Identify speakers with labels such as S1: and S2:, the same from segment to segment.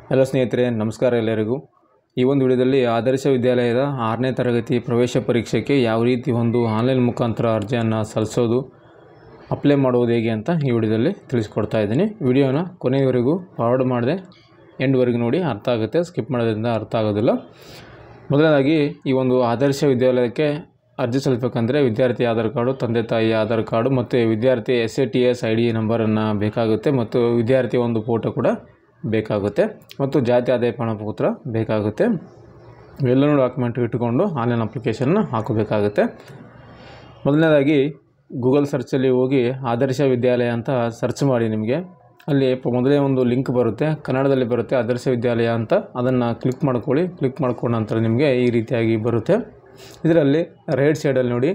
S1: hello ಸ್ನೇಹಿತರೆ ನಮಸ್ಕಾರ ಎಲ್ಲರಿಗೂ ಈ ಒಂದು ವಿಡಿಯೋದಲ್ಲಿ ಆದರ್ಶ ವಿದ್ಯಾಲಯದ ಆರನೇ ತರಗತಿ ಪ್ರವೇಶ ಪರೀಕ್ಷೆಗೆ ಯಾವ ರೀತಿ ಒಂದು ಆನ್ಲೈನ್ ಮುಖಾಂತರ ಅರ್ಜಿಯನ್ನು ಸಲ್ಲಿಸೋದು ಅಪ್ಲೈ ಮಾಡುವುದು ಹೇಗೆ ಅಂತ ಈ ವಿಡಿಯೋದಲ್ಲಿ ತಿಳಿಸ್ಕೊಡ್ತಾ ಇದ್ದೀನಿ ವಿಡಿಯೋನ ಕೊನೆಯವರೆಗೂ ಫಾರ್ವರ್ಡ್ ಮಾಡಿದೆ ಎಂಡ್ವರೆಗೂ ನೋಡಿ ಅರ್ಥ ಆಗುತ್ತೆ ಸ್ಕಿಪ್ ಮಾಡೋದ್ರಿಂದ ಅರ್ಥ ಆಗೋದಿಲ್ಲ ಮೊದಲನೇದಾಗಿ ಈ ಒಂದು ಆದರ್ಶ ವಿದ್ಯಾಲಯಕ್ಕೆ ಅರ್ಜಿ ಸಲ್ಲಿಸಬೇಕಂದ್ರೆ ವಿದ್ಯಾರ್ಥಿ ಆಧಾರ್ ಕಾರ್ಡು ತಂದೆ ತಾಯಿ ಆಧಾರ್ ಕಾರ್ಡು ಮತ್ತು ವಿದ್ಯಾರ್ಥಿ S A T S I D ನಂಬರನ್ನು ಬೇಕಾಗುತ್ತೆ ಮತ್ತು ವಿದ್ಯಾರ್ಥಿ ಒಂದು ಫೋಟೋ ಕೂಡ ಬೇಕಾಗುತ್ತೆ ಮತ್ತು ಜಾತಿ ಆದಾಯ ಪ್ರಮಾಣಪತ್ರ ಬೇಕಾಗುತ್ತೆ ಇವೆಲ್ಲನೂ ಡಾಕ್ಯುಮೆಂಟ್ ಇಟ್ಟುಕೊಂಡು ಆನ್ಲೈನ್ ಅಪ್ಲಿಕೇಶನ್ನ ಹಾಕಬೇಕಾಗುತ್ತೆ ಮೊದಲನೇದಾಗಿ ಗೂಗಲ್ ಸರ್ಚಲ್ಲಿ ಹೋಗಿ ಆದರ್ಶ ವಿದ್ಯಾಲಯ ಅಂತ ಸರ್ಚ್ ಮಾಡಿ ನಿಮಗೆ ಅಲ್ಲಿ ಪ- ಮೊದಲೇ ಒಂದು ಲಿಂಕ್ ಬರುತ್ತೆ ಕನ್ನಡದಲ್ಲಿ ಬರುತ್ತೆ ಆದರ್ಶ ವಿದ್ಯಾಲಯ ಅಂತ ಅದನ್ನು ಕ್ಲಿಕ್ ಮಾಡ್ಕೊಳ್ಳಿ ಕ್ಲಿಕ್ ಮಾಡ್ಕೊಂಡ ನಂತರ ನಿಮಗೆ ಈ ರೀತಿಯಾಗಿ ಬರುತ್ತೆ ಇದರಲ್ಲಿ ರೈಟ್ ಸೈಡಲ್ಲಿ ನೋಡಿ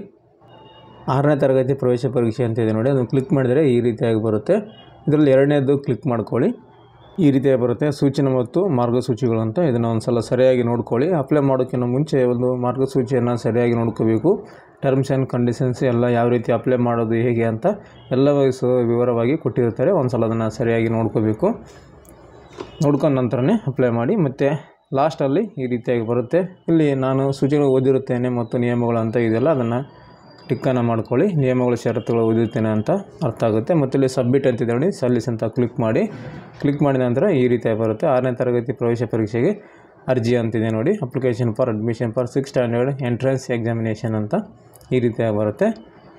S1: ಆರನೇ ತರಗತಿ ಪ್ರವೇಶ ಪರೀಕ್ಷೆ ಅಂತ ಇದೆ ನೋಡಿ ಅದನ್ನು ಕ್ಲಿಕ್ ಮಾಡಿದರೆ ಈ ರೀತಿಯಾಗಿ ಬರುತ್ತೆ ಇದರಲ್ಲಿ ಎರಡನೇದು ಕ್ಲಿಕ್ ಮಾಡ್ಕೊಳ್ಳಿ ಈ ರೀತಿಯಾಗಿ ಬರುತ್ತೆ ಸೂಚನೆ ಮತ್ತು ಮಾರ್ಗಸೂಚಿಗಳು ಅಂತ ಇದನ್ನು ಒಂದು ಸಲ ಸರಿಯಾಗಿ ನೋಡ್ಕೊಳ್ಳಿ ಅಪ್ಲೈ ಮಾಡೋಕ್ಕಿಂತ ಮುಂಚೆ ಒಂದು ಮಾರ್ಗಸೂಚಿಯನ್ನು ಸರಿಯಾಗಿ ನೋಡ್ಕೋಬೇಕು ಟರ್ಮ್ಸ್ ಆ್ಯಂಡ್ ಕಂಡೀಷನ್ಸ್ ಎಲ್ಲ ಯಾವ ರೀತಿ ಅಪ್ಲೈ ಮಾಡೋದು ಹೇಗೆ ಅಂತ ಎಲ್ಲ ವಯಸ್ಸು ವಿವರವಾಗಿ ಕೊಟ್ಟಿರ್ತಾರೆ ಒಂದು ಸಲ ಅದನ್ನು ಸರಿಯಾಗಿ ನೋಡ್ಕೋಬೇಕು ನೋಡ್ಕೊಂಡ ನಂತರನೇ ಅಪ್ಲೈ ಮಾಡಿ ಮತ್ತು ಲಾಸ್ಟಲ್ಲಿ ಈ ರೀತಿಯಾಗಿ ಬರುತ್ತೆ ಇಲ್ಲಿ ನಾನು ಸೂಚನೆ ಓದಿರುತ್ತೇನೆ ಮತ್ತು ನಿಯಮಗಳು ಅಂತ ಇದೆಯಲ್ಲ ಅದನ್ನು ಟಿಕ್ಕನ್ನು ಮಾಡ್ಕೊಳ್ಳಿ ನಿಯಮಗಳು ಷರತ್ತುಗಳು ಓದಿರುತ್ತೇನೆ ಅಂತ ಅರ್ಥ ಆಗುತ್ತೆ ಮತ್ತು ಇಲ್ಲಿ ಸಬ್ಮಿಟ್ ಅಂತಿದೆ ನೋಡಿ ಸಲ್ಲಿಸ್ ಅಂತ ಕ್ಲಿಕ್ ಮಾಡಿ ಕ್ಲಿಕ್ ಮಾಡಿದ ನಂತರ ಈ ರೀತಿಯಾಗಿ ಬರುತ್ತೆ ಆರನೇ ತರಗತಿ ಪ್ರವೇಶ ಪರೀಕ್ಷೆಗೆ ಅರ್ಜಿ ಅಂತಿದೆ ನೋಡಿ application for admission for six standard entrance examination ಅಂತ ಈ ರೀತಿಯಾಗಿ ಬರುತ್ತೆ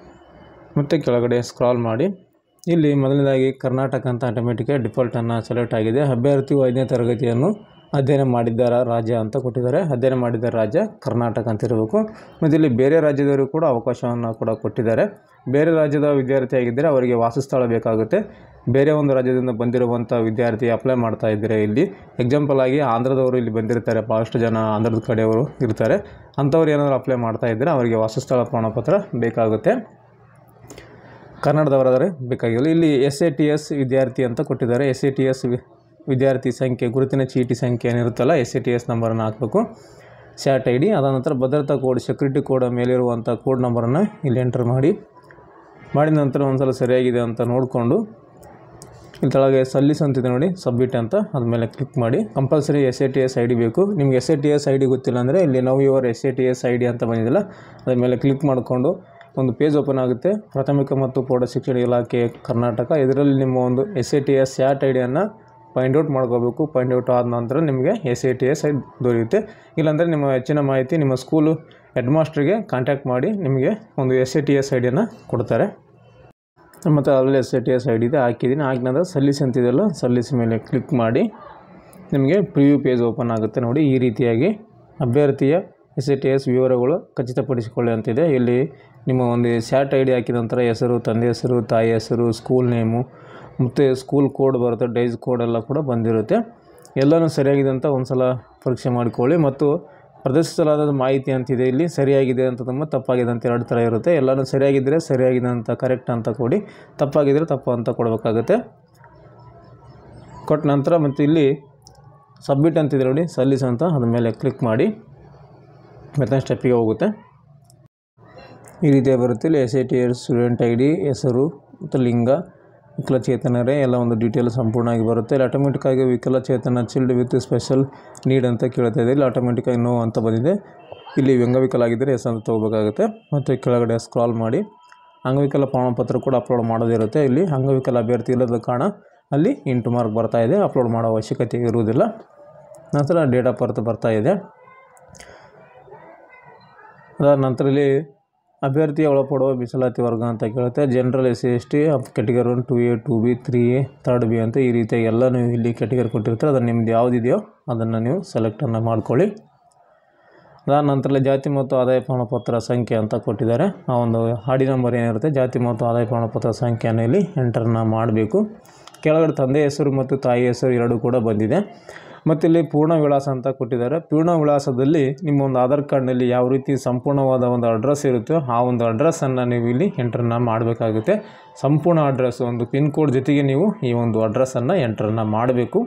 S1: ಮತ್ತು ಕೆಳಗಡೆ ಸ್ಕ್ರಾಲ್ ಮಾಡಿ ಇಲ್ಲಿ ಮೊದಲನೇದಾಗಿ ಕರ್ನಾಟಕ ಅಂತ ಆಟೋಮೆಟಿಕಾಗಿ ಡಿಫಾಲ್ಟನ್ನು ಸೆಲೆಕ್ಟ್ ಆಗಿದೆ ಅಭ್ಯರ್ಥಿಯು ಐದನೇ ತರಗತಿಯನ್ನು ಅಧ್ಯಯನ ಮಾಡಿದ್ದಾರ ರಾಜ್ಯ ಅಂತ ಕೊಟ್ಟಿದ್ದಾರೆ ಅಧ್ಯಯನ ಮಾಡಿದ ರಾಜ್ಯ ಕರ್ನಾಟಕ ಅಂತ ಇರಬೇಕು ಮತ್ತು ಇಲ್ಲಿ ಬೇರೆ ರಾಜ್ಯದವರಿಗೂ ಕೂಡ ಅವಕಾಶವನ್ನು ಕೂಡ ಕೊಟ್ಟಿದ್ದಾರೆ ಬೇರೆ ರಾಜ್ಯದ ವಿದ್ಯಾರ್ಥಿ ಆಗಿದ್ದರೆ ಅವರಿಗೆ ವಾಸಸ್ಥಳ ಬೇಕಾಗುತ್ತೆ ಬೇರೆ ಒಂದು ರಾಜ್ಯದಿಂದ ಬಂದಿರುವಂಥ ವಿದ್ಯಾರ್ಥಿ ಅಪ್ಲೈ ಮಾಡ್ತಾ ಇದ್ದರೆ ಇಲ್ಲಿ ಎಕ್ಸಾಂಪಲ್ ಆಗಿ ಆಂಧ್ರದವರು ಇಲ್ಲಿ ಬಂದಿರ್ತಾರೆ ಭಾಳಷ್ಟು ಜನ ಆಂಧ್ರದ ಕಡೆಯವರು ಇರ್ತಾರೆ ಅಂಥವ್ರು ಏನಾದರೂ ಅಪ್ಲೈ ಮಾಡ್ತಾ ಇದ್ದರೆ ಅವರಿಗೆ ವಾಸಸ್ಥಳ ಪ್ರಮಾಣಪತ್ರ ಬೇಕಾಗುತ್ತೆ ಕನ್ನಡದವರಾದರೆ ಬೇಕಾಗಿಲ್ಲ ಇಲ್ಲಿ ಎಸ್ ಎ ಟಿ ಎಸ್ ವಿದ್ಯಾರ್ಥಿ ಅಂತ ಕೊಟ್ಟಿದ್ದಾರೆ ಎಸ್ ಎ ಟಿ ಎಸ್ ವಿದ್ಯಾರ್ಥಿ ಸಂಖ್ಯೆ ಗುರುತಿನ ಚೀಟಿ ಸಂಖ್ಯೆ ಏನಿರುತ್ತಲ್ಲ ಎಸ್ ಎ ಟಿ ಎಸ್ ನಂಬರನ್ನು ಹಾಕಬೇಕು ಸ್ಯಾಟ್ ಐ ಡಿ ಅದಾದ ನಂತರ ಭದ್ರತಾ ಕೋಡ್ ಸೆಕ್ಯೂರಿಟಿ ಕೋಡ್ ಮೇಲಿರುವಂಥ ಕೋಡ್ ನಂಬರನ್ನು ಇಲ್ಲಿ ಎಂಟರ್ ಮಾಡಿ ಮಾಡಿದ ನಂತರ ಒಂದ್ಸಲ ಸರಿಯಾಗಿದೆ ಅಂತ ನೋಡಿಕೊಂಡು ಇಲ್ಲಿ ಕೆಳಗೆ ಸಲ್ಲಿಸ್ ಅಂತಿದೆ ನೋಡಿ ಸಬ್ಮಿಟ್ ಅಂತ ಅದ್ಮೇಲೆ ಕ್ಲಿಕ್ ಮಾಡಿ compulsory S A T S I D ಬೇಕು ನಿಮ್ಗೆ S A T S I D ಗೊತ್ತಿಲ್ಲ ಅಂದರೆ ಇಲ್ಲಿ now your S A T S I D ಅಂತ ಬಂದಿದೆಯಲ್ಲ ಅದ್ರ ಮೇಲೆ ಕ್ಲಿಕ್ ಮಾಡಿಕೊಂಡು ಒಂದು ಪೇಜ್ ಓಪನ್ ಆಗುತ್ತೆ ಪ್ರಾಥಮಿಕ ಮತ್ತು ಪ್ರೌಢ ಶಿಕ್ಷಣ ಇಲಾಖೆ ಕರ್ನಾಟಕ ಇದರಲ್ಲಿ ನಿಮ್ಮ ಒಂದು S A T S SAT I ಡಿಯನ್ನು ಫೈಂಡ್ ಔಟ್ ಮಾಡ್ಕೋಬೇಕು ಫೈಂಡ್ ಔಟ್ ಆದ ನಂತರ ನಿಮಗೆ S A T S I ದೊರೆಯುತ್ತೆ ಇಲ್ಲಾಂದರೆ ನಿಮ್ಮ ಹೆಚ್ಚಿನ ಮಾಹಿತಿ ನಿಮ್ಮ ಸ್ಕೂಲು ಹೆಡ್ ಮಾಸ್ಟ್ರಿಗೆ ಕಾಂಟ್ಯಾಕ್ಟ್ ಮಾಡಿ ನಿಮಗೆ ಒಂದು S A T S I ಡಿಯನ್ನು ಕೊಡ್ತಾರೆ ಮತ್ತು ಅಲ್ಲಿ S A T S I D ಇದೆ ಹಾಕಿದ್ದೀನಿ ಹಾಕಿದ ನಂತರ ಸಲ್ಲಿಸಿ ಅಂತಿದೆಯಲ್ಲ ಸಲ್ಲಿಸಿ ಮೇಲೆ ಕ್ಲಿಕ್ ಮಾಡಿ ನಿಮಗೆ ಪ್ರಿವ್ಯೂ ಪೇಜ್ ಓಪನ್ ಆಗುತ್ತೆ ನೋಡಿ ಈ ರೀತಿಯಾಗಿ ಅಭ್ಯರ್ಥಿಯ ಎಸ್ ಎ ಟಿ ಎಸ್ ವಿವರಗಳು ಖಚಿತಪಡಿಸಿಕೊಳ್ಳಿ ಅಂತಿದೆ ಇಲ್ಲಿ ನಿಮ್ಮ ಒಂದು ಸ್ಯಾಟ್ ಐ ಡಿ ಹಾಕಿದ ನಂತರ ಹೆಸರು ತಂದೆ ಹೆಸರು ತಾಯಿ ಹೆಸರು ಸ್ಕೂಲ್ ನೇಮು ಮತ್ತು ಸ್ಕೂಲ್ ಕೋಡ್ ಬರುತ್ತೆ ಡೈಸ್ ಕೋಡ್ ಎಲ್ಲ ಕೂಡ ಬಂದಿರುತ್ತೆ ಎಲ್ಲನೂ ಸರಿಯಾಗಿದೆ ಅಂತ ಒಂದು ಸಲ ಪರೀಕ್ಷೆ ಮಾಡಿಕೊಳ್ಳಿ ಮತ್ತು ಪ್ರದರ್ಶಿಸಲಾದ ಮಾಹಿತಿ ಅಂತಿದೆ ಇಲ್ಲಿ ಸರಿಯಾಗಿದೆ ಅಂತ ತುಂಬ ತಪ್ಪಾಗಿದೆ ಅಂತ ಎರಡು ಥರ ಇರುತ್ತೆ ಎಲ್ಲನೂ ಸರಿಯಾಗಿದ್ದರೆ ಸರಿಯಾಗಿದೆ ಅಂತ ಕರೆಕ್ಟ್ ಅಂತ ಕೊಡಿ ತಪ್ಪಾಗಿದ್ದರೆ ತಪ್ಪು ಅಂತ ಕೊಡಬೇಕಾಗುತ್ತೆ ಕೊಟ್ಟ ನಂತರ ಮತ್ತು ಇಲ್ಲಿ ಸಬ್ಮಿಟ್ ಅಂತಿದೆ ನೋಡಿ ಸಲ್ಲಿಸ್ ಅಂತ ಅದ್ರ ಮೇಲೆ ಕ್ಲಿಕ್ ಮಾಡಿ ಮತ್ತೆ ಸ್ಟೆಪ್ಪಿಗೆ ಹೋಗುತ್ತೆ ಈ ರೀತಿಯಾಗಿ ಬರುತ್ತೆ ಇಲ್ಲಿ S I T S student I D ಹೆಸರು ಮತ್ತು ಲಿಂಗ ವಿಕಲಚೇತನರೇ ಎಲ್ಲ ಒಂದು ಡೀಟೇಲ್ ಸಂಪೂರ್ಣವಾಗಿ ಬರುತ್ತೆ ಇಲ್ಲಿ ಆಟೋಮೆಟಿಕ್ಕಾಗಿ ವಿಕಲಚೇತನ ಚಿಲ್ಡ್ ವಿತ್ ಸ್ಪೆಷಲ್ ನೀಡ್ ಅಂತ ಕೇಳ್ತಾ ಇದೆ ಇಲ್ಲಿ ಆಟೋಮೆಟಿಕ್ಕಾಗಿ ನೋ ಅಂತ ಬಂದಿದೆ ಇಲ್ಲಿ ಅಂಗವಿಕಲ ಆಗಿದ್ದರೆ ಎಸ್ ಅಂತ ತೊಗೋಬೇಕಾಗುತ್ತೆ ಮತ್ತು ಕೆಳಗಡೆ ಸ್ಕ್ರಾಲ್ ಮಾಡಿ ಅಂಗವಿಕಲ ಪ್ರಮಾಣಪತ್ರ ಕೂಡ ಅಪ್ಲೋಡ್ ಮಾಡೋದಿರುತ್ತೆ ಇಲ್ಲಿ ಅಂಗವಿಕಲ ಅಭ್ಯರ್ಥಿ ಇಲ್ಲದ ಕಾರಣ ಅಲ್ಲಿ ಇಂಟು ಮಾರ್ಕ್ ಬರ್ತಾ ಇದೆ ಅಪ್ಲೋಡ್ ಮಾಡೋ ಅವಶ್ಯಕತೆ ಇರುವುದಿಲ್ಲ ನಂತರ ಡೇಟ್ ಆಫ್ ಬರ್ತ್ ಬರ್ತಾ ಇದೆ ಅದಾದ ನಂತರ ಇಲ್ಲಿ ಅಭ್ಯರ್ಥಿಯ ಒಳಪಡುವ ಮೀಸಲಾತಿ ವರ್ಗ ಅಂತ ಕೇಳುತ್ತೆ general S C S T category one two A two B three A third B ಅಂತ ಈ ರೀತಿಯಾಗಿ ಎಲ್ಲ ನೀವು ಇಲ್ಲಿ ಕೆಟಗರಿ ಕೊಟ್ಟಿರ್ತಾರೆ ಅದನ್ನು ನಿಮ್ದು ಯಾವುದಿದೆಯೋ ಅದನ್ನು ನೀವು ಸೆಲೆಕ್ಟನ್ನು ಮಾಡ್ಕೊಳ್ಳಿ ಅದಾದ ನಂತರ ಜಾತಿ ಮತ್ತು ಆದಾಯ ಪ್ರಮಾಣಪತ್ರ ಸಂಖ್ಯೆ ಅಂತ ಕೊಟ್ಟಿದ್ದಾರೆ ಆ ಒಂದು ಹಾಡಿ ನಂಬರ್ ಏನಿರುತ್ತೆ ಜಾತಿ ಮತ್ತು ಆದಾಯ ಪ್ರಮಾಣಪತ್ರ ಸಂಖ್ಯೆಯನ್ನು ಇಲ್ಲಿ ಎಂಟರ್ನ ಮಾಡಬೇಕು ಕೆಳಗಡೆ ತಂದೆ ಹೆಸರು ಮತ್ತು ತಾಯಿ ಹೆಸರು ಎರಡೂ ಕೂಡ ಬಂದಿದೆ ಮತ್ತು ಇಲ್ಲಿ ಪೂರ್ಣ ವಿಳಾಸ ಅಂತ ಕೊಟ್ಟಿದ್ದಾರೆ ಪೂರ್ಣ ವಿಳಾಸದಲ್ಲಿ ನಿಮ್ಮ ಒಂದು ಆಧಾರ್ ಕಾರ್ಡ್ನಲ್ಲಿ ಯಾವ ರೀತಿ ಸಂಪೂರ್ಣವಾದ ಒಂದು ಅಡ್ರೆಸ್ ಇರುತ್ತೋ ಆ ಒಂದು ಅಡ್ರೆಸ್ಸನ್ನು ನೀವು ಇಲ್ಲಿ ಎಂಟ್ರನ್ನ ಮಾಡಬೇಕಾಗುತ್ತೆ ಸಂಪೂರ್ಣ ಅಡ್ರೆಸ್ ಒಂದು ಪಿನ್ ಕೋಡ್ ಜೊತೆಗೆ ನೀವು ಈ ಒಂದು ಅಡ್ರೆಸ್ಸನ್ನು ಎಂಟ್ರನ್ನ ಮಾಡಬೇಕು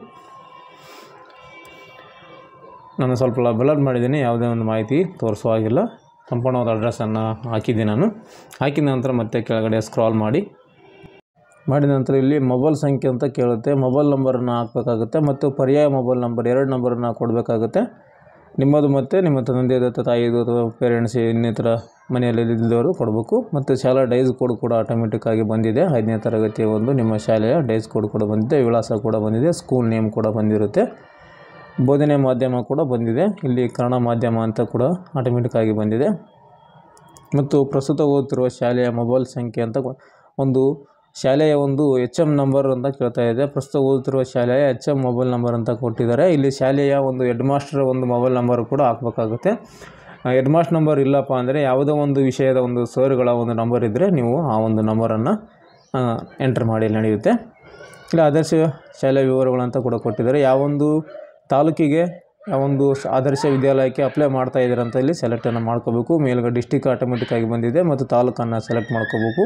S1: ನಾನು ಸ್ವಲ್ಪ ಬ್ಲಡ್ ಮಾಡಿದ್ದೀನಿ ಯಾವುದೇ ಒಂದು ಮಾಹಿತಿ ತೋರಿಸುವ ಹಾಗಿಲ್ಲ ಸಂಪೂರ್ಣವಾದ ಅಡ್ರೆಸ್ಸನ್ನು ಹಾಕಿದ್ದೀನಿ ನಾನು ಹಾಕಿದ ನಂತರ ಮತ್ತೆ ಕೆಳಗಡೆ ಸ್ಕ್ರಾಲ್ ಮಾಡಿ ಮಾಡಿದ ನಂತರ ಇಲ್ಲಿ ಮೊಬೈಲ್ ಸಂಖ್ಯೆ ಅಂತ ಕೇಳುತ್ತೆ ಮೊಬೈಲ್ ನಂಬರನ್ನು ಹಾಕಬೇಕಾಗುತ್ತೆ ಮತ್ತು ಪರ್ಯಾಯ ಮೊಬೈಲ್ ನಂಬರ್ ಎರಡು ನಂಬರನ್ನು ಕೊಡಬೇಕಾಗುತ್ತೆ ನಿಮ್ಮದು ಮತ್ತು ನಿಮ್ಮ ತಂದೆಯದು ಅಥವಾ ತಾಯಿದು ಅಥವಾ ಪೇರೆಂಟ್ಸ್ ಇನ್ನಿತರ ಮನೆಯಲ್ಲಿ ಇದ್ದವರು ಕೊಡಬೇಕು ಮತ್ತು ಶಾಲಾ ಡೈಸ್ ಕೋಡ್ ಕೂಡ ಆಟೋಮೆಟಿಕ್ ಆಗಿ ಬಂದಿದೆ ಐದನೇ ತರಗತಿಯ ಒಂದು ನಿಮ್ಮ ಶಾಲೆಯ ಡೈಸ್ ಕೋಡ್ ಕೂಡ ಬಂದಿದೆ ವಿಳಾಸ ಕೂಡ ಬಂದಿದೆ ಸ್ಕೂಲ್ ನೇಮ್ ಕೂಡ ಬಂದಿರುತ್ತೆ ಬೋಧನೆ ಮಾಧ್ಯಮ ಕೂಡ ಬಂದಿದೆ ಇಲ್ಲಿ ಕನ್ನಡ ಮಾಧ್ಯಮ ಅಂತ ಕೂಡ ಆಟೋಮೆಟಿಕ್ ಆಗಿ ಬಂದಿದೆ ಮತ್ತು ಪ್ರಸ್ತುತ ಓದುತ್ತಿರುವ ಶಾಲೆಯ ಮೊಬೈಲ್ ಸಂಖ್ಯೆ ಅಂತ ಒಂದು ಶಾಲೆಯ ಒಂದು ಎಚ್ ಎಮ್ ನಂಬರ್ ಅಂತ ಕೇಳ್ತಾ ಇದೆ ಪ್ರಸ್ತುತ ಓದುತ್ತಿರುವ ಶಾಲೆಯ ಎಚ್ ಎಮ್ ಮೊಬೈಲ್ ನಂಬರ್ ಅಂತ ಕೊಟ್ಟಿದ್ದಾರೆ ಇಲ್ಲಿ ಶಾಲೆಯ ಒಂದು ಹೆಡ್ ಮಾಸ್ಟರ್ ಒಂದು ಮೊಬೈಲ್ ನಂಬರ್ ಕೂಡ ಹಾಕಬೇಕಾಗುತ್ತೆ ಹೆಡ್ ಮಾಸ್ಟರ್ ನಂಬರ್ ಇಲ್ಲಪ್ಪ ಅಂದರೆ ಯಾವುದೋ ಒಂದು ವಿಷಯದ ಒಂದು ಸರ್ಗಳ ಒಂದು ನಂಬರ್ ಇದ್ದರೆ ನೀವು ಆ ಒಂದು ನಂಬರನ್ನು ಎಂಟ್ರ್ ಮಾಡಿ ನಡೆಯುತ್ತೆ ಇಲ್ಲ ಆದರ್ಶ ಶಾಲೆಯ ವಿವರಗಳಂತ ಕೂಡ ಕೊಟ್ಟಿದ್ದಾರೆ ಯಾವೊಂದು ತಾಲೂಕಿಗೆ ಯಾವೊಂದು ಸ- ಆದರ್ಶ ವಿದ್ಯಾಲಯಕ್ಕೆ ಅಪ್ಲೈ ಮಾಡ್ತಾ ಇದ್ದೀರ ಅಂತ ಇಲ್ಲಿ ಸೆಲೆಕ್ಟನ್ನು ಮಾಡ್ಕೋಬೇಕು ಮೇಲ್ಗಡೆ ಡಿಸ್ಟಿಕ್ ಆಟೋಮೆಟಿಕ್ ಆಗಿ ಬಂದಿದೆ ಮತ್ತು ತಾಲೂಕನ್ನು ಸೆಲೆಕ್ಟ್ ಮಾಡ್ಕೋಬೇಕು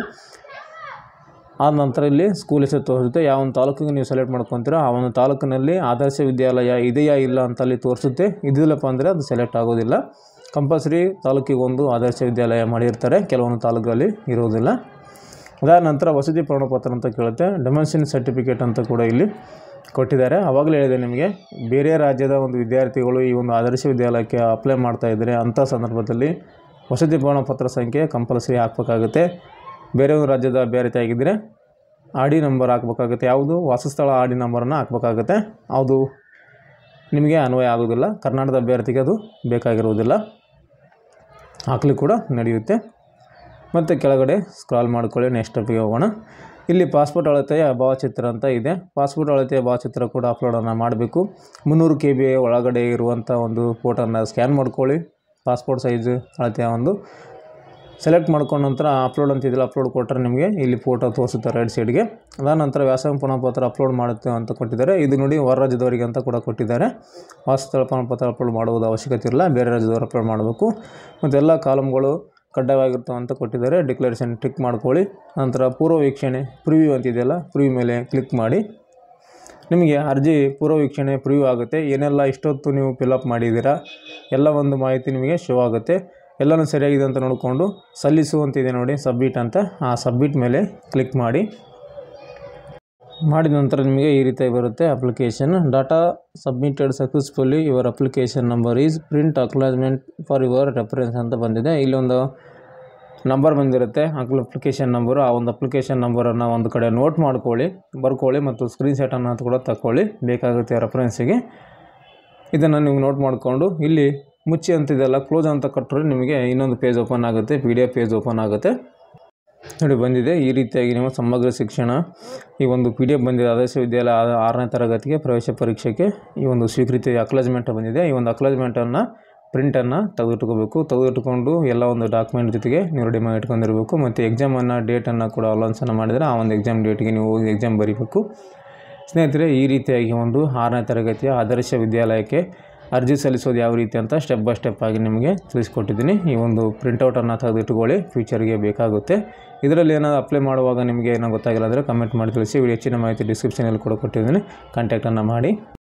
S1: ಆದ ನಂತರ ಇಲ್ಲಿ ಸ್ಕೂಲ್ ಹೆಸರು ತೋರಿಸುತ್ತೆ ಯಾವ ಒಂದು ತಾಲೂಕಿಗೆ ನೀವು ಸೆಲೆಕ್ಟ್ ಮಾಡ್ಕೊತೀರೋ ಆ ಒಂದು ತಾಲೂಕಿನಲ್ಲಿ ಆದರ್ಶ ವಿದ್ಯಾಲಯ ಇದೆಯಾ ಇಲ್ಲ ಅಂತ ಅಲ್ಲಿ ತೋರಿಸುತ್ತೆ ಇದಿಲ್ಲಪ್ಪ ಅಂದರೆ ಅದು ಸೆಲೆಕ್ಟ್ ಆಗೋದಿಲ್ಲ ಕಂಪಲ್ಸರಿ ತಾಲೂಕಿಗೆ ಒಂದು ಆದರ್ಶ ವಿದ್ಯಾಲಯ ಮಾಡಿರ್ತಾರೆ ಕೆಲವೊಂದು ತಾಲೂಕಲ್ಲಿ ಇರೋದಿಲ್ಲ ಅದಾದ ನಂತರ ವಸತಿ ಪ್ರಮಾಣಪತ್ರ ಅಂತ ಕೇಳುತ್ತೆ ಡೆಮನ್ಷನ್ ಸರ್ಟಿಫಿಕೇಟ್ ಅಂತ ಕೂಡ ಇಲ್ಲಿ ಕೊಟ್ಟಿದ್ದಾರೆ ಆವಾಗಲೇ ಹೇಳಿದೆ ನಿಮಗೆ ಬೇರೆ ರಾಜ್ಯದ ಒಂದು ವಿದ್ಯಾರ್ಥಿಗಳು ಈ ಒಂದು ಆದರ್ಶ ವಿದ್ಯಾಲಯಕ್ಕೆ ಅಪ್ಲೈ ಮಾಡ್ತಾ ಇದ್ದರೆ ಅಂಥ ಸಂದರ್ಭದಲ್ಲಿ ವಸತಿ ಪ್ರಮಾಣಪತ್ರ ಸಂಖ್ಯೆ ಕಂಪಲ್ಸರಿ ಹಾಕಬೇಕಾಗುತ್ತೆ ಬೇರೆ ಒಂದು ರಾಜ್ಯದ ಅಭ್ಯರ್ಥಿ ಆಗಿದ್ದರೆ ಆರ್ ಡಿ ನಂಬರ್ ಹಾಕಬೇಕಾಗುತ್ತೆ ಯಾವುದು ವಾಸಸ್ಥಳ ಆರ್ ಡಿ ನಂಬರನ್ನು ಹಾಕಬೇಕಾಗುತ್ತೆ ಅದು ನಿಮಗೆ ಅನ್ವಯ ಆಗೋದಿಲ್ಲ ಕರ್ನಾಟಕದ ಅಭ್ಯರ್ಥಿಗೆ ಅದು ಬೇಕಾಗಿರುವುದಿಲ್ಲ ಹಾಕಲಿ ಕೂಡ ನಡೆಯುತ್ತೆ ಮತ್ತು ಕೆಳಗಡೆ ಸ್ಕ್ರಾಲ್ ಮಾಡ್ಕೊಳ್ಳಿ ನೆಕ್ಸ್ಟ್ ಸ್ಟೆಪ್ಗೆ ಹೋಗೋಣ ಇಲ್ಲಿ ಪಾಸ್ಪೋರ್ಟ್ ಅಳತೆಯ ಭಾವಚಿತ್ರ ಅಂತ ಇದೆ ಪಾಸ್ಪೋರ್ಟ್ ಅಳತೆಯ ಭಾವಚಿತ್ರ ಕೂಡ ಅಪ್ಲೋಡನ್ನು ಮಾಡಬೇಕು ಮುನ್ನೂರು ಕೆ ಬಿ ಒಳಗಡೆ ಇರುವಂಥ ಒಂದು ಫೋಟೋನ ಸ್ಕ್ಯಾನ್ ಮಾಡ್ಕೊಳ್ಳಿ ಪಾಸ್ಪೋರ್ಟ್ ಸೈಜ್ ಅಳತೆಯ ಒಂದು ಸೆಲೆಕ್ಟ್ ಮಾಡ್ಕೊಂಡ ನಂತರ ಅಪ್ಲೋಡ್ ಅಂತ ಇದೆಯಲ್ಲ ಅಪ್ಲೋಡ್ ಕೊಟ್ಟರೆ ನಿಮಗೆ ಇಲ್ಲಿ ಫೋಟೋ ತೋರಿಸುತ್ತೆ ರೈಟ್ ಸೈಡ್ಗೆ ಅದಾದ ನಂತರ ವ್ಯಾಸಂಗ ಪ್ರಮಾಣಪತ್ರ ಅಪ್ಲೋಡ್ ಮಾಡುತ್ತೆ ಅಂತ ಕೊಟ್ಟಿದ್ದಾರೆ ಇದು ನೋಡಿ ಹೊರ ರಾಜ್ಯದವರಿಗೆ ಅಂತ ಕೂಡ ಕೊಟ್ಟಿದ್ದಾರೆ ವಾಸಸ್ಥಳ ಪ್ರಮಾಣಪತ್ರ ಅಪ್ಲೋಡ್ ಮಾಡುವುದು ಅವಶ್ಯಕತೆ ಇಲ್ಲ ಬೇರೆ ರಾಜ್ಯದವರು ಅಪ್ಲೋಡ್ ಮಾಡಬೇಕು ಮತ್ತು ಎಲ್ಲ ಕಾಲಮ್ಗಳು ಕಡ್ಡಾಯವಾಗಿರ್ತವೆ ಅಂತ ಕೊಟ್ಟಿದ್ದಾರೆ ಡಿಕ್ಲರೇಷನ್ ಟಿಕ್ ಮಾಡ್ಕೊಳ್ಳಿ ನಂತರ ಪೂರ್ವ ವೀಕ್ಷಣೆ ಪ್ರಿವ್ಯೂ ಅಂತಿದೆಯಲ್ಲ ಪ್ರಿವ್ಯೂ ಮೇಲೆ ಕ್ಲಿಕ್ ಮಾಡಿ ನಿಮಗೆ ಅರ್ಜಿ ಪೂರ್ವ ವೀಕ್ಷಣೆ ಪ್ರಿವ್ಯೂ ಆಗುತ್ತೆ ಏನೆಲ್ಲ ಇಷ್ಟೊತ್ತು ನೀವು ಫಿಲಪ್ ಮಾಡಿದ್ದೀರಾ ಎಲ್ಲ ಒಂದು ಮಾಹಿತಿ ನಿಮಗೆ ಶೋ ಆಗುತ್ತೆ ಎಲ್ಲನೂ ಸರಿಯಾಗಿದೆ ಅಂತ ನೋಡಿಕೊಂಡು ಸಲ್ಲಿಸು ಅಂತಿದೆ ನೋಡಿ ಸಬ್ಮಿಟ್ ಅಂತ ಆ ಸಬ್ಮಿಟ್ ಮೇಲೆ ಕ್ಲಿಕ್ ಮಾಡಿ ಮಾಡಿದ ನಂತರ ನಿಮಗೆ ಈ ರೀತಿ ಬರುತ್ತೆ application data submitted successfully your application number is print acknowledgement for your reference ಅಂತ ಬಂದಿದೆ ಇಲ್ಲೊಂದು ನಂಬರ್ ಬಂದಿರುತ್ತೆ ಅಪ್ಲಿಕೇಶನ್ ನಂಬರು ಆ ಒಂದು ಅಪ್ಲಿಕೇಶನ್ ನಂಬರನ್ನು ಒಂದು ಕಡೆ ನೋಟ್ ಮಾಡ್ಕೊಳ್ಳಿ ಬರ್ಕೊಳ್ಳಿ ಮತ್ತು ಸ್ಕ್ರೀನ್ ಶಾಟನ್ನು ಕೂಡ ತಗೊಳ್ಳಿ ಬೇಕಾಗುತ್ತೆ ರೆಫರೆನ್ಸಿಗೆ ಇದನ್ನು ನೀವು ನೋಟ್ ಮಾಡಿಕೊಂಡು ಇಲ್ಲಿ ಮುಚ್ಚಿ ಅಂತಿದೆಲ್ಲ ಕ್ಲೋಸ್ ಅಂತ ಕೊಟ್ಟರೆ ನಿಮಗೆ ಇನ್ನೊಂದು ಪೇಜ್ ಓಪನ್ ಆಗುತ್ತೆ P D F page open ಆಗುತ್ತೆ ನೋಡಿ ಬಂದಿದೆ ಈ ರೀತಿಯಾಗಿ ನೀವು ಸಮಗ್ರ ಶಿಕ್ಷಣ ಈ ಒಂದು ಪಿ ಡಿ ಎಫ್ ಬಂದಿದೆ ಆದರ್ಶ ವಿದ್ಯಾಲಯ ಆ- ಆರನೇ ತರಗತಿಗೆ ಪ್ರವೇಶ ಪರೀಕ್ಷೆಗೆ ಈ ಒಂದು ಸ್ವೀಕೃತಿ ಅಕ್ಲಾಜ್ಮೆಂಟ್ ಬಂದಿದೆ ಈ ಒಂದು ಅಕ್ಲಾಜ್ಮೆಂಟನ್ನು ಪ್ರಿಂಟನ್ನು ತೆಗೆದಿಟ್ಕೋಬೇಕು ತೆಗೆದಿಟ್ಕೊಂಡು ಎಲ್ಲ ಒಂದು ಡಾಕ್ಯುಮೆಂಟ್ ಜೊತೆಗೆ ನೀವು ರೆಡಿ ಮಾಡಿ ಇಟ್ಕೊಂಡಿರಬೇಕು ಮತ್ತು ಎಕ್ಸಾಮನ್ನು ಡೇಟನ್ನು ಕೂಡ ಅಲೌನ್ಸನ್ನು ಮಾಡಿದರೆ ಆ ಒಂದು ಎಕ್ಸಾಮ್ ಡೇಟಿಗೆ ನೀವು ಹೋಗಿ ಎಕ್ಸಾಮ್ ಬರೀಬೇಕು ಸ್ನೇಹಿತರೆ ಈ ರೀತಿಯಾಗಿ ಒಂದು ಆರನೇ ತರಗತಿಯ ಆದರ್ಶ ವಿದ್ಯಾಲಯಕ್ಕೆ ಅರ್ಜಿ ಸಲ್ಲಿಸೋದು ಯಾವ ರೀತಿ ಅಂತ ಸ್ಟೆಪ್ ಬೈ ಸ್ಟೆಪ್ ಆಗಿ ನಿಮಗೆ ತಿಳಿಸ್ಕೊಟ್ಟಿದ್ದೀನಿ ಈ ಒಂದು ಪ್ರಿಂಟೌಟನ್ನು ತೆಗೆದಿಟ್ಟುಕೊಳ್ಳಿ ಫ್ಯೂಚರ್ಗೆ ಬೇಕಾಗುತ್ತೆ ಇದರಲ್ಲಿ ಏನಾದರೂ ಅಪ್ಲೈ ಮಾಡುವಾಗ ನಿಮಗೆ ಏನೋ ಗೊತ್ತಾಗಿಲ್ಲ ಅಂದರೆ ಕಮೆಂಟ್ ಮಾಡಿ ತಿಳಿಸಿ ವಿಡಿಯೋ ಹೆಚ್ಚಿನ ಮಾಹಿತಿ ಡಿಸ್ಕ್ರಿಪ್ಷನಲ್ಲಿ ಕೂಡ ಕೊಟ್ಟಿದ್ದೀನಿ ಕಾಂಟ್ಯಾಕ್ಟನ್ನು ಮಾಡಿ